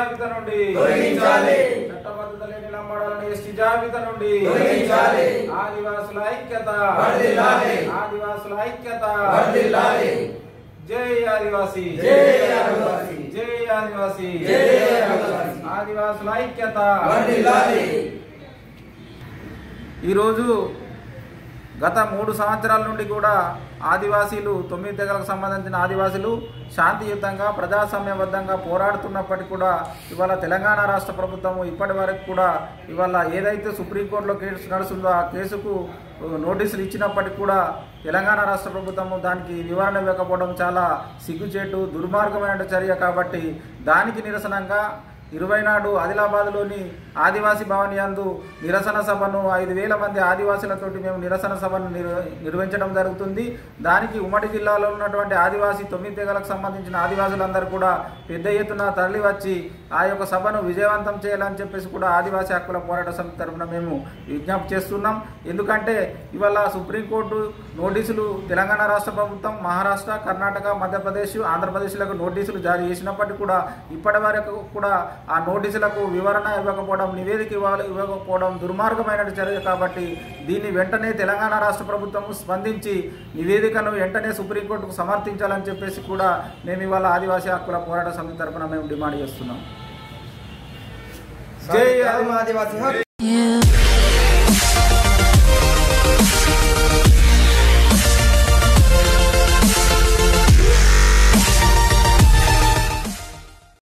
జాబితా నుండి తొలగించాలి. చట్టబద్ధత లేని లంబాడాలను ఎస్టీ జాబితా నుండి తొలగించాలి. ఆదివాసుల ఐక్యత వర్ధిల్లాలి. ఆదివాసుల ఐక్యత వర్ధిల్లాలి. జై ఆదివాసి జై ఆదివాసి. జై ఆదివాసి జై ఆదివాసి. ఆదివాసుల ఐక్యత వర్ధిల్లాలి. ఈరోజు గత మూడు సంవత్సరాల నుండి కూడా ఆదివాసీలు తొమ్మిది తెగలకు సంబంధించిన ఆదివాసీలు శాంతియుతంగా ప్రజాస్వామ్యబద్ధంగా పోరాడుతున్నప్పటికీ కూడా ఇవాళ తెలంగాణ రాష్ట్ర ప్రభుత్వం ఇప్పటి వరకు కూడా ఇవాళ ఏదైతే సుప్రీంకోర్టులో కేసు నడుస్తుందో ఆ కేసుకు నోటీసులు ఇచ్చినప్పటికీ కూడా తెలంగాణ రాష్ట్ర ప్రభుత్వము దానికి వివరణ ఇవ్వకపోవడం చాలా సిగ్గుచేటు దుర్మార్గమైన చర్య కాబట్టి దానికి నిరసనంగా ఇరవై నాడు ఆదిలాబాద్లోని ఆదివాసీ భవన్ యందు నిరసన సభను ఐదు వేల మంది ఆదివాసులతోటి మేము నిరసన సభను నిర్- నిర్వహించడం జరుగుతుంది దానికి ఉమ్మడి జిల్లాలో ఉన్నటువంటి ఆదివాసీ తొమ్మిది తెగలకు సంబంధించిన ఆదివాసులందరూ కూడా పెద్ద ఎత్తున తరలి వచ్చి ఆ యొక్క సభను విజయవంతం చేయాలని చెప్పేసి కూడా ఆదివాసీ హక్కుల పోరాట సమితి తరఫున మేము విజ్ఞప్తి చేస్తున్నాం ఎందుకంటే ఇవాళ సుప్రీంకోర్టు నోటీసులు తెలంగాణ రాష్ట్ర ప్రభుత్వం మహారాష్ట్ర కర్ణాటక మధ్యప్రదేశ్ ఆంధ్రప్రదేశ్లకు నోటీసులు జారీ చేసినప్పటికీ కూడా ఇప్పటి వరకు కూడా ఆ నోటీసులకు వివరణ ఇవ్వకపోవడం నివేదిక ఇవ్వాలి ఇవ్వకపోవడం దుర్మార్గమైన చర్య కాబట్టి దీన్ని వెంటనే తెలంగాణ రాష్ట్ర ప్రభుత్వం స్పందించి నివేదికను వెంటనే సుప్రీంకోర్టుకు సమర్థించాలని చెప్పేసి కూడా మేము ఇవాళ ఆదివాసీ హక్కుల పోరాట సమితి తరఫున మేము డిమాండ్ చేస్తున్నాం జై ఆదివాసీ ఆదివాసి హక్కు Yeah.